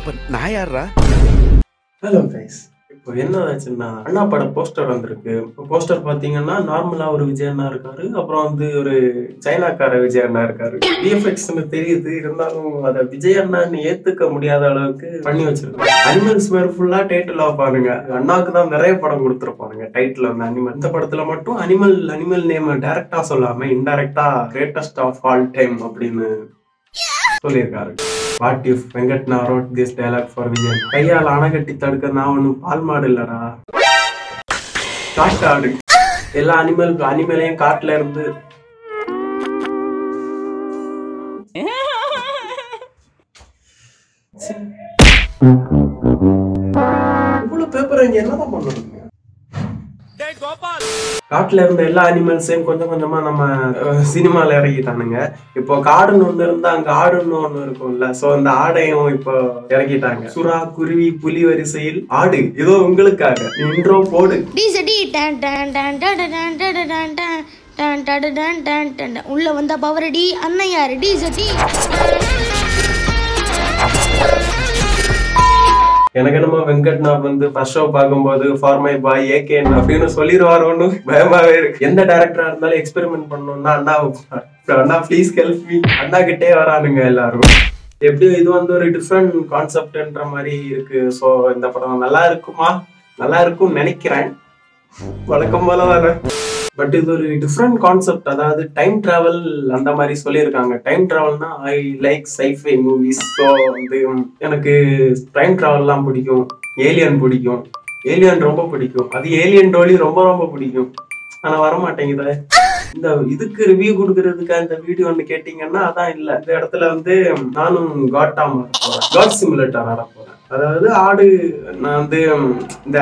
அப்ப நான் யாரா ஹலோ கைஸ் இப்போ என்ன ஆச்சுன்னா அண்ணா பட போஸ்டர் வந்திருக்கு இப்போ போஸ்டர் பாத்தீங்கன்னா நார்மலா ஒரு விஜய் அண்ணா இருக்காரு அப்புறம் வந்து ஒரு சைனாக்கார விஜய் அண்ணா இருக்காரு விஎஃப்எக்ஸ்னு தெரியுது இருந்தாலும் அதை விஜய் அண்ணான்னு ஏத்துக்க முடியாத அளவுக்கு பண்ணி வச்சிருக்காங்க அனிமல்ஸ் வேற ஃபுல்லா டைட்டில் பாருங்க அண்ணாவுக்கு தான் நிறைய படம் கொடுத்துருப்பானுங்க டைட்டில் வந்து அனிமல் இந்த படத்துல மட்டும் அனிமல் அனிமல் நேம் டைரக்டா சொல்லாம இன்டைரக்டா கிரேட்டஸ்ட் ஆஃப் ஆல் டைம் அப்படின்னு சொல்லியிருக்காரு வாட் இஃப் வெங்கட் நான் wrote this dialogue for Vijay கையால் அணைகட்டி தடுக்க நான் ஒன்றும் பால் மாடு இல்லடா காட்டாடு எல்லா அனிமல் அனிமலையும் காட்டுல இருந்து இவ்வளவு பேப்பர் இங்க என்னதான் பண்ணணுங்க காட்டுல இருந்த எல்லா அனிமல்ஸையும் கொஞ்சம் கொஞ்சமா நம்ம அஹ், சினிமால இறக்கிட்டானுங்க இப்போ காடுன்னு ஒண்ணு இருந்தா அங்க ஆடுன்னு ஒண்ணு இருக்கும்ல சோ அந்த ஆடையும் இப்போ இறக்கிட்டாங்க சுறா குருவி புலி வரிசையில் ஆடு ஏதோ உங்களுக்காக இன்ட்ரோ போடு டிசடி டன் டன் டன் டன் டன் டன் டன் டன் டன் டன் டன் டன் டன் டன். உள்ள வந்த பவரடி அண்ணன் யாரு டிசடி எனக்கு என்னமோ வெங்கட்நாத் வந்து ஃபர்ஸ்ட் ஷோ பார்க்கும்போது ஃபார் மை பாய் ஏகே அப்படின்னு சொல்லிடுவாரோன்னு பயமாவே இருக்கு எந்த டேரக்டரா இருந்தாலும் எக்ஸ்பெரிமெண்ட் பண்ணணும்னா அண்ணா அண்ணா ப்ளீஸ் ஹெல்ப் மீ அண்ணா கிட்டே வரானுங்க எல்லாரும் எப்படி இது வந்து ஒரு டிஃப்ரெண்ட் கான்செப்ட்ன்ற மாதிரி இருக்கு ஸோ இந்த படம் நல்லா இருக்குமா நல்லா இருக்கும்னு நினைக்கிறேன் வழக்கம் போல வர பட் இது ஒரு டிஃப்ரெண்ட் கான்செப்ட் அதாவது டைம் டிராவல் அந்த மாதிரி சொல்லியிருக்காங்க டைம் டிராவல்னா I like sci-fi movies so வந்து எனக்கு டைம் டிராவல்லாம் பிடிக்கும் ஏலியன் பிடிக்கும் ஏலியன் ரொம்ப பிடிக்கும் அது ஏலியன் டோலி ரொம்ப ரொம்ப பிடிக்கும் ஆனா வர மாட்டேங்குதே இந்த இதுக்கு ரிவ்யூ கொடுக்கறதுக்கு இந்த வீடியோன்னு கேட்டீங்கன்னா அதான் இல்ல இந்த இடத்துல வந்து நானும் காட்டாம போறேன் காட் சிமுலேட்டர் ஆட போறேன் அதாவது ஆடு நான் வந்து இந்த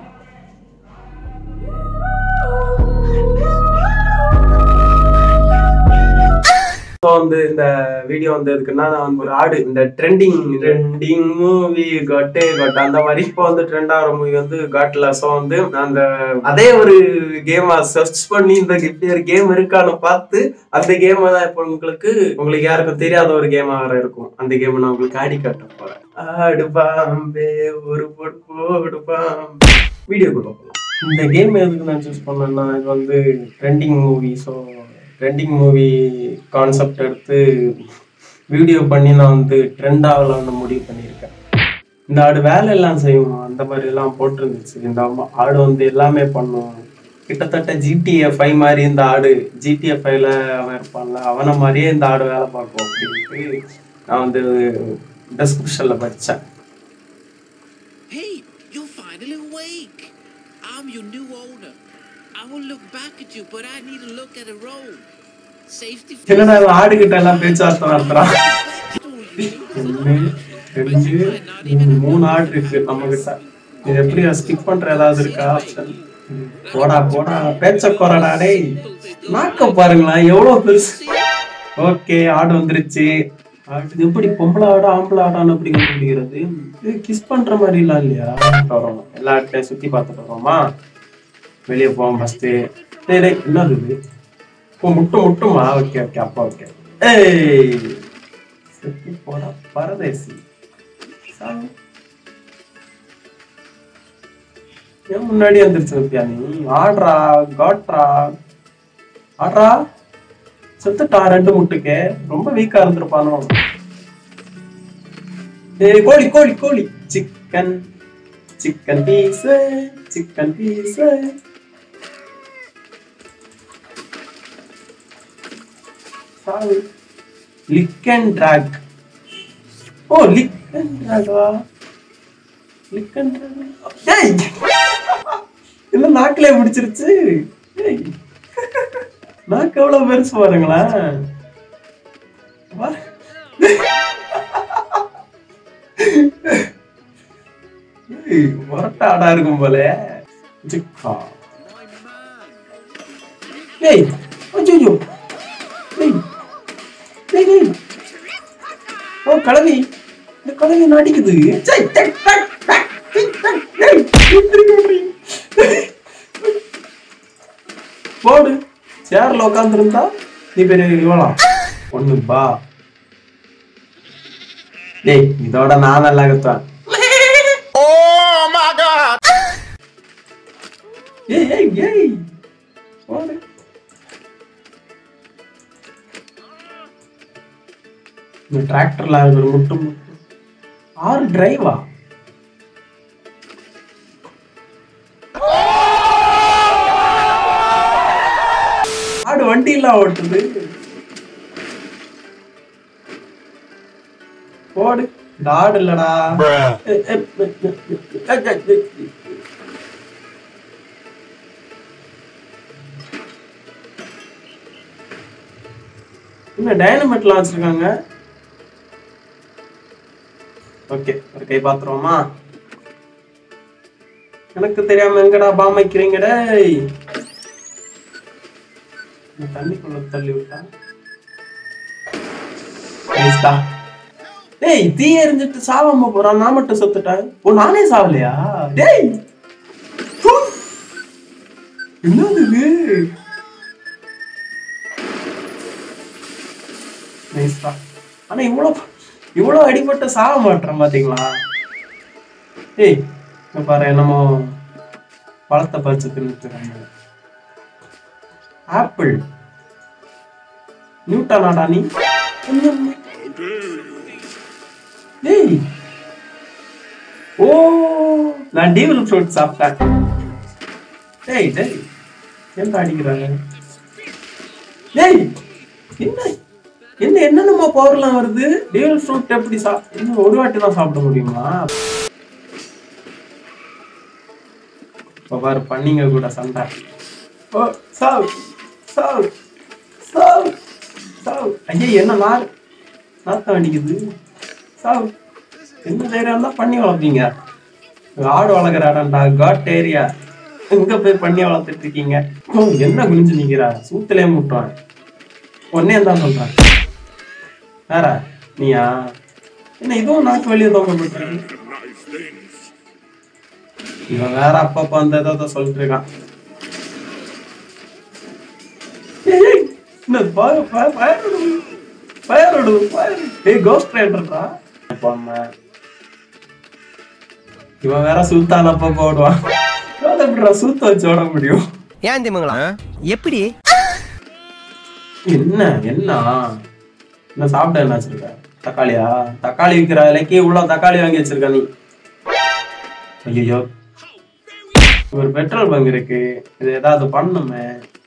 ஸோ வந்து இந்த வீடியோ வந்து எதுக்குன்னா நான் வந்து ஒரு ஆடு இந்த ட்ரெண்டிங் ட்ரெண்டிங் மூவி கட்டு கட் அந்த மாதிரி இப்போ வந்து ட்ரெண்ட் ஆகிற மூவி வந்து காட்ல ஸோ வந்து நான் அந்த அதே ஒரு கேமை சர்ச் பண்ணி இந்த இப்படி ஒரு கேம் இருக்கான்னு பார்த்து அந்த கேமை தான் இப்போ உங்களுக்கு உங்களுக்கு யாருக்கும் தெரியாத ஒரு கேமா வேற இருக்கும் அந்த கேமை நான் உங்களுக்கு ஆடி காட்ட போறேன் ஆடு பாம்பே ஒரு போடு போடு பாம்பே வீடியோக்குள்ள போகலாம் இந்த கேம் எதுக்கு நான் சூஸ் பண்ணேன்னா இது வந்து trending movie so trending movie concept எடுத்து வீடியோ பண்ணி நான் வந்து ட்ரெண்ட் ஆகலாம்னு முடிவு பண்ணியிருக்கேன் இந்த ஆடு வேலை எல்லாம் செய்யும் அந்த மாதிரி எல்லாம் போட்டிருந்துச்சு இந்த அம்மா- ஆடு வந்து எல்லாமே பண்ணும் கிட்டத்தட்ட ஜிடிஏ ஃபைவ் மாதிரி இந்த ஆடு ஜிடிஏ ஃபைவ்ல அவன் இருப்பான்ல அவனை மாதிரியே இந்த ஆடு வேலை பார்க்கும் அப்படின்ட்டு நான் வந்து டெஸ்கிரிப்ஷன்ல படித்தேன் Hey, you're finally awake. I'm your new owner. I will look back at you, but I need to look at a road. Safety என்னடா இவன் ஆடுகிட்ட எல்லாம் பேச்சுவார்த்தை நடத்துறான் first. ஒண்ணு ரெண்டு மூணு, மூணு ஆடு இருக்கு நம்ம கிட்ட இது எப்படி ஸ்கிப் பண்ற ஏதாவது இருக்கா ஆப்ஷன் போடா போடா பேச்ச குறடா டேய் நாக்க பாருங்களா எவ்வளவு பெருசு ஓகே ஆடு வந்துருச்சு ஆடு எப்படி பொம்பளை ஆடு ஆம்பளை ஆடான்னு எப்படி கண்டுபிடிக்கிறது இது கிஸ் பண்ற மாதிரி எல்லாம் இல்லையா வரோம் எல்லா இடத்துலயும் சுத்தி பார்த்துட்டு வரோமா வெளியே போவோம் ஃபர்ஸ்ட் டேய் டேய் என்னது இது ஓ முட்டும் முட்டுமா ஓகே ஓகே அப்பா ஓகே ஏய் செத்தி போடா பரதேசி சாமி. ஏன் முன்னாடி வந்துருச்சு வித்யா நீ ஆடுறா காட்ரா ஆடுறா செத்துட்டா ரெண்டு முட்டுக்கு ரொம்ப வீக்கா இருந்திருப்பானோ ஏய் கோழி கோழி கோழி chicken chicken piece chicken piece சாவு லிக் அண்ட் ட்ராக் ஓ லிக் அண்ட் ட்ராகா லிக் அண்ட் ட்ராக் ஏய் என்ன நாக்கிலே பிடிச்சிருச்சு ஏய் நாக்கு எவ்வளவு பெருசு பாருங்களேன் வா. ஏய், முரட்ட ஆடா இருக்கும் போல சிக்கா ஏய் அச்சோ ஏய் டேய் டேய் ஓ கலவி இந்த கலவி நடிக்குது சை, டை, டை, டை, டை, டை, ஏய், எந்திரிக்க முடியும். போடு சேர்ல உட்காந்துருந்தா நீ பெரிய இவலாம் ஒண்ணு பா டேய் இதோட நான் நல்லா கத்துவேன் ஏய் ஏய் ஏய் போடு. இந்த டிராக்டர்ல ஒரு முட்டு முட்டு ஆறு டிரைவா ஆடு வண்டி எல்லாம் ஓட்டுது போடு இந்த ஆடு இல்லடா ஏ, ஏ, ஏ, ஏ, ஏ, ஏ, ஏ, ஏ. என்ன டைனமெட்லாம் வச்சிருக்காங்க ஓகே ஒரு கை பாத்துருவோமா எனக்கு தெரியாம எங்கடா பாம் வைக்கிறீங்க டேய் இந்த தண்ணிக்குள்ள தள்ளி விட்டா வேஸ்டா டேய் தீ எரிஞ்சிட்டு சாவாம போறான் நான் மட்டும் செத்துட்டேன் ஓ நானே சாவலையா டேய் ஹு! என்னது இது நைஸ்டா ஆனா இவ்வளவு இவ்வளவு அடிபட்டு சாக மாட்டேன் பாத்தீங்களா ஏய் இங்க பாரு என்னமோ பழத்தை பறிச்சு தின்னுட்டுறாங்க ஆப்பிள் நியூட்டனாடா நீ டேய் ஓ நான் டீவல் ஃப்ரூட் சாப்பிட்டேன் டேய் டேய் என்ன அடிக்கிறாங்க டேய் என்ன என்ன என்னென்னமோ பவர்லாம் வருது டீவல் ஃப்ரூட் எப்படி சாப் இன்னும் ஒரு வாட்டி தான் சாப்பிட முடியுமா இப்ப பாரு பண்ணிங்க கூட சண்டை ஓ சாவ் சாவ் சாவ் சாவ் ஐயா என்ன நார் நாத்தம் அடிக்குது சாவ் என்ன தைரியம் தான் பண்ணி வளர்ப்பீங்க ஆடு வளர்க்குற இடம்டா காட் ஏரியா எங்க போய் பண்ணி வளர்த்துட்டு இருக்கீங்க ஓ, என்ன குனிஞ்சு நிக்கிறா சூத்திலே முட்டுவான் ஒன்னே தான் சொல்றேன் வேற நீயா என்ன இதுவும் நாக்கு வெளியே தோங்க போட்டுருக்கு இவன் வேற அப்பப்ப அந்த ஏதோ சொல்லிட்டு இருக்கான் ஏய், ஏய், என்ன fire- fire- fire விடுது. fire விடுது, fire. ஏய், ghost riderடா. பொம்மை. இவன் வேற சுல்தான் அப்ப போடுவான் அதை எப்படிடா சூத்த வச்சு ஓட முடியும் ஏன் திமுங்களா எப்படி என்ன என்ன என்ன சாப்பிட்ட என்ன வச்சிருக்க தக்காளியா தக்காளி விற்கிற விலைக்கு இவ்வளவு தக்காளி வாங்கி வச்சிருக்க நீ ஐயோ ஒரு பெட்ரோல் பங்க் இருக்கு இது ஏதாவது பண்ணுமே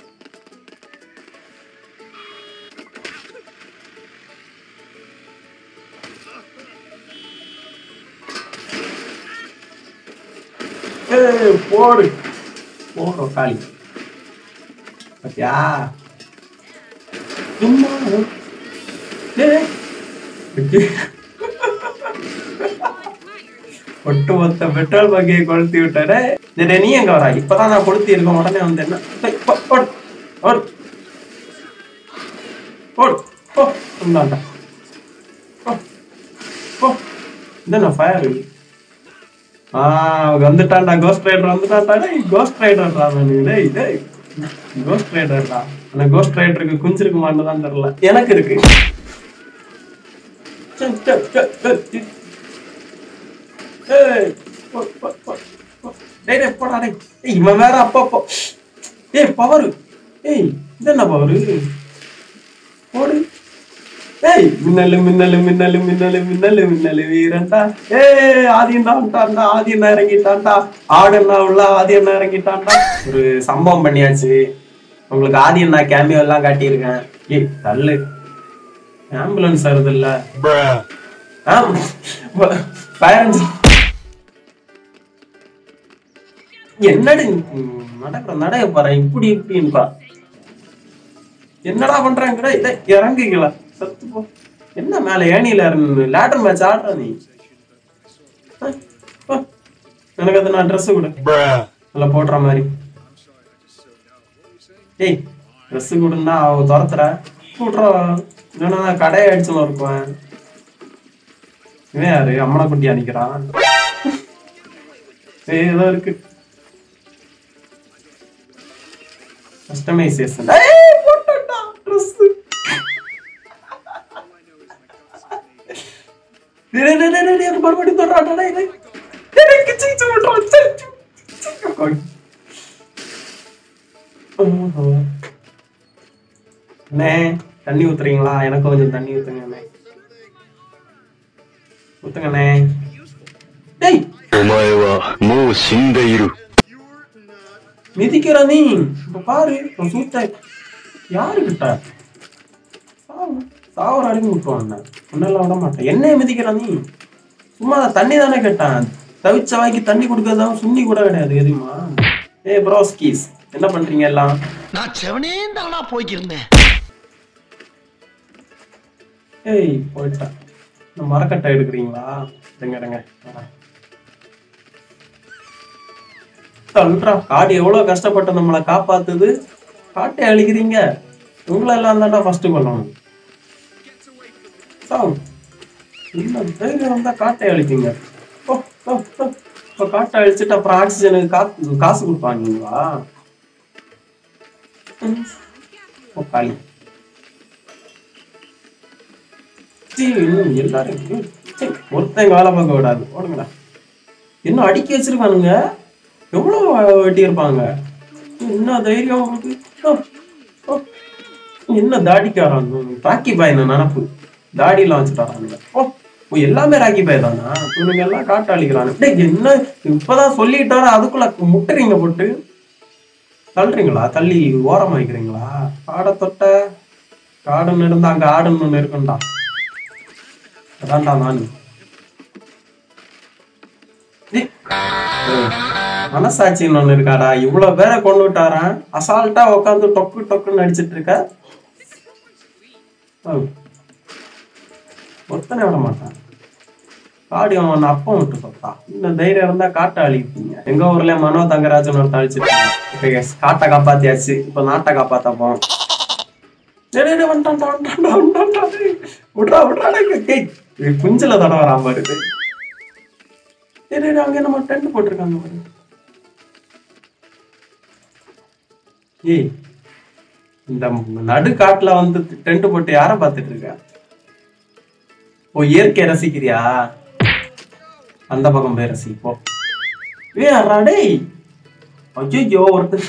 ஏய், போடு போடு காளி பாத்தியா சும்மா டேய். ஒட்டு மொத்த பெட்ரோல் பங்கியை கொளுத்தி விட்டாரு சரி நீ எங்க வரா இப்பதான் நான் கொளுத்தி இருக்கேன் உடனே வந்து என்ன டேய், போ, போடு, போடு. போடு, போ, இந்தாண்டா. போ, போ. இதான ஃபயர் ஆ அவங்க வந்துட்டான்டா கோஸ்ட் ரைடர் வந்துட்டான்டா டேய் கோஸ்ட் ரைடர்டா நானு டேய் டேய் கோஸ்ட் ரைடர்டா ஆனா கோஸ்ட் ரைடருக்கு குஞ்சிருக்கு மாட்டதான் தெரியல எனக்கு இருக்கு சே, சே, சே, சே, சே. ஏய், போ, போ, போ, போ. டேய், டேய், போடா, டேய். ஏய், இவன் வேற அப்பப்போ ஏய் பவர் ஏய் இது என்ன பவர் போடு ஏய் மின்னலு மின்னலு மின்னலு மின்னலு மின்னலு மின்னலு வீரன்டா ஏய் ஆதி தான்டா ஆதி என்ன இறங்கிட்டான்டா ஆடு என்ன உள்ள ஆதி என்ன இறங்கிட்டான்டா ஒரு சம்பவம் பண்ணியாச்சு உங்களுக்கு ஆதி என்ன கேமியோ எல்லாம் காட்டியிருக்கேன் ஏய் தள்ளு ஆம்புலன்ஸ் வருது இல்ல பேரண்ட்ஸ் என்னடி ம், நடக்கிற நடைய பாரு இப்படி இப்படின்பா என்னடா பண்றாங்கடா இதை இறங்குங்களா சத்து போ என்ன மேல ஏணியில இருந்து லேட்டர் மேட்ச் ஆடுற நீ அஹ், அஹ். எனக்கு அது நான் ட்ரெஸ் கொடு நல்லா போடுற மாதிரி ஏய் ட்ரெஸ் கொடுன்னா அவ துரத்துற கூட்டுறா இல்லைன்னா நான் கடையை அடிச்சுன்னு இருக்குவேன் இவன் யாரு அம்மனை குட்டி அணிக்கிறான் ஏய் ஏதோ இருக்கு கஸ்டமைசேஷன் ஏய் போட்டுட்டா ட்ரெஸ் டேய், டேய், டேய், டேய், டேய், மறுபடியும் தொடுறான்டா, டேய், டேய். டேய், டேய், கிச்சு, கிச்சு விட்டுறான். சரி, சரி, சரி, கோழி. ஓஹோ. அண்ணே தண்ணி ஊத்துறீங்களா எனக்கு கொஞ்சம் தண்ணி ஊத்துங்க அண்ணே ஊத்துங்கண்ணே டேய் お前はもう死んでいる。 மிதிக்கிற நீ இப்ப பாரு உன் சூத்த யாருக்கிட்ட சாவு சாவர அடிக்க விட்டுருவான் ஒன்னெல்லாம் விட மாட்டேன் என்னைய மிதிக்கிற நீ சும்மா அதை தண்ணி தானே கேட்டான் தவிச்ச வாய்க்கு தண்ணி கொடுக்கறதாவும் சுண்ணி கூட கிடையாது எதுமா ஏ ப்ரோஸ்கீஸ் என்ன பண்றீங்க எல்லாம் நான் செவனே தானா போய்க்கிருந்தேன் ஏய் போயிட்டேன் இந்த மரக்கட்டை எடுக்கிறீங்களா இருங்க இருங்க வரேன். தள்ளுறா காடு எவ்வளவு கஷ்டப்பட்டு நம்மளை காப்பாத்துது காட்டை அழிக்கிறீங்க உங்களை எல்லாம் தாண்டா ஃபர்ஸ்ட் கொள்ளணும் சாவு இன்னும் தைரியம் வந்தா காட்டை அழிப்பீங்க ஓ ஓ ஓ இப்போ காட்டை அழிச்சிட்டு அப்புறம் ஆக்சிஜனுக்கு காசு காசு கொடுப்பாங்களா ம். ஓ காலி சீ, இன்னும் எல்லாரும் ம், சீ, ஒருத்தன் வேலை பார்க்க விடாது ஓடுங்கடா இன்னும் அடுக்கி வச்சிருக்கானுங்க எவ்வளவு வெட்டி இருப்பாங்க என்ன தைரியம் உங்களுக்கு ஓ, ஓ. என்ன தாடிக்காரன் ராக்கி பாய் நினப்பு தாடியெல்லாம் வச்சுட்டு வரானுங்க ஓ ஓ, எல்லாமே ராக்கி பாய் தானா இவனுங்க எல்லாம் காட்டு அழிக்கிறானு டேய், என்ன இப்பதான் சொல்லிட்டு வர அதுக்குள்ள முட்டுறீங்க போட்டு தள்ளுறீங்களா தள்ளி ஓரமா வைக்கிறீங்களா காடை தொட்ட காடுன்னு இருந்தா அங்க ஆடுன்னு ஒண்ணு இருக்கும்டா அதான்டா நான் டேய், ஏய், மனசாட்சின்னு ஒண்ணு இருக்காடா இவ்வளவு பேரை கொண்டு விட்டாரான் அசால்ட்டா உட்காந்து டொக்கு டொக்குன்னு அடிச்சிட்டு இருக்க ஓ. ஒருத்தனை விட மாட்டான் காடி அவன் அப்பம் விட்டு சொத்தா இந்த தைரியம் இருந்தா காட்டை அழிப்பீங்க எங்க ஊர்ல மனோ தங்கராஜன் ஒருத்தன் அழிச்சிட்டு இருந்தான். இப்ப yes, காட்டை காப்பாத்தியாச்சு இப்ப நாட்டை காப்பாத்த போறோம் டேய், டேய், டேய், வந்துட்டான்டா, வந்துட்டான்டா, வந்துட்டான்டா, டேய். விட்றா, விட்றா, டேய், டேய். இது குஞ்சில தடவராம இருக்கு டேய், டேய், டேய், அங்க நம்ம டென்ட் போட்டிருக்காங்க பாரு. ஏய் இந்த நடு காட்டுல வந்து டென்ட் போட்டு யார பாத்துட்டு இருக்க ஓ இயற்கை ரசிக்கிறியா அந்த பக்கம் போய் ரசி போ ஏ அறா டேய் ஐயோ ஒருத்தர்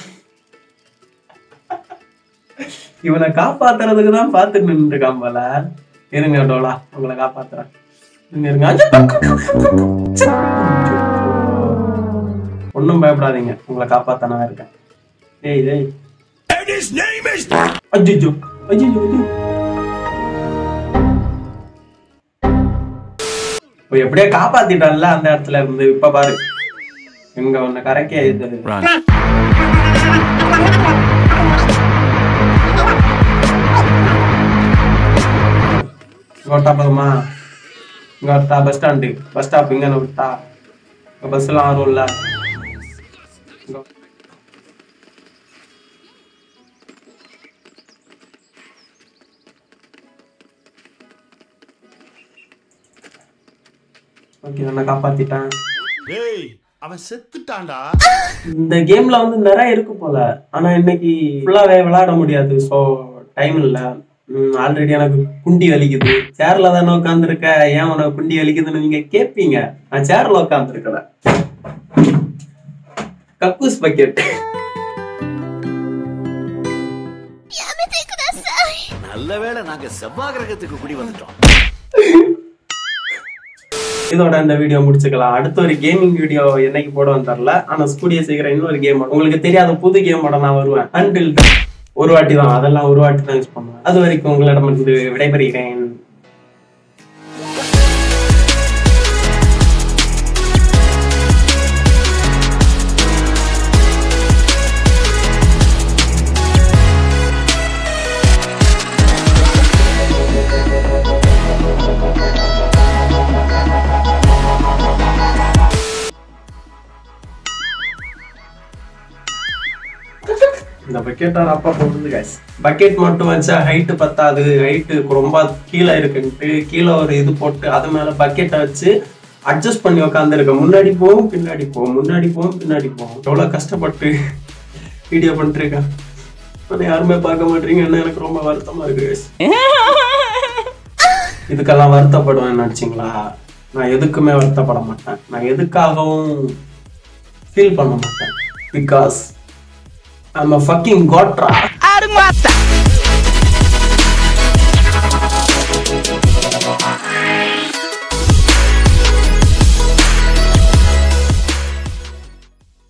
இவனை காப்பாத்துறதுக்கு தான் பார்த்து நின்று இருக்கான் போல இருங்க டோலா உங்களை காப்பாத்துறேன் இருங்க இருங்க ஐயோ! ஒண்ணும் பயப்படாதீங்க உங்களை காப்பாத்த நான் இருக்கேன் டேய் டேய் ஐயோ ஐயோ ஐயோ இப்போ எப்படியோ காப்பாத்திட்டான்ல அந்த இடத்துல இருந்து இப்ப பாரு எங்க உன்னை கரைக்க இது இங்க விட்டா போதுமா இங்க விட்டா பஸ் ஸ்டாண்டு பஸ் ஸ்டாப் இங்க விட்டா இங்க பஸ் எல்லாம் வரும்ல இங்க- ஓகே உன்னை காப்பாத்திட்டேன் டேய் அவன் செத்துட்டான்டா இந்த கேம்ல வந்து நிறைய இருக்கு போல ஆனா இன்னைக்கு ஃபுல்லாவே விளையாட முடியாது ஸோ டைம் இல்ல ஆல்ரெடி எனக்கு குண்டி வலிக்குது சேர்ல தானே உட்காந்துருக்க ஏன் உனக்கு குண்டி வலிக்குதுன்னு நீங்க கேட்பீங்க நான் சேர்ல உட்காந்துருக்கல கக்கூஸ் பக்கெட் நல்ல வேளை நாங்க செவ்வாய் கிரகத்துக்கு குடி வந்துட்டோம் இதோட இந்த வீடியோ முடிச்சுக்கலாம் அடுத்த ஒரு கேமிங் வீடியோ என்னைக்கு போடுவேன்னு தெரில ஆனா ஸ்கூடிய சீக்கிரம் இன்னொரு கேம் உங்களுக்கு தெரியாத புது கேமோட நான் வருவேன் அன்டில் ஒரு வாட்டி தான் அதெல்லாம் ஒரு வாட்டி தான் யூஸ் பண்ணுவேன் அது வரைக்கும் உங்களிடம் இருந்து விடைபெறுகிறேன் இந்த பக்கெட்டார் அப்பா போடுது guys பக்கெட் மட்டும் வச்சா ஹைட்டு பத்தாது ஹைட்டு ரொம்ப கீழே இருக்குன்ட்டு கீழே ஒரு இது போட்டு அது மேல பக்கெட்டை வச்சு அட்ஜஸ்ட் பண்ணி உட்காந்துருக்கேன் முன்னாடி போகும் பின்னாடி போகும் முன்னாடி போகும் பின்னாடி போகும் எவ்வளவு கஷ்டப்பட்டு வீடியோ பண்ணிருக்கேன் ஆனா யாருமே பார்க்க மாட்டீங்கன்னு எனக்கு ரொம்ப வருத்தமா இருக்கு guys. இதுக்கெல்லாம் வருத்தப்படுவேன் நினைச்சீங்களா நான் எதுக்குமே வருத்தப்பட மாட்டேன் நான் எதுக்காகவும் ஃபீல் பண்ண மாட்டேன் பிகாஸ் ஐம் அ ஃபக்கிங் கோட்ரா ஆடு மாத்தா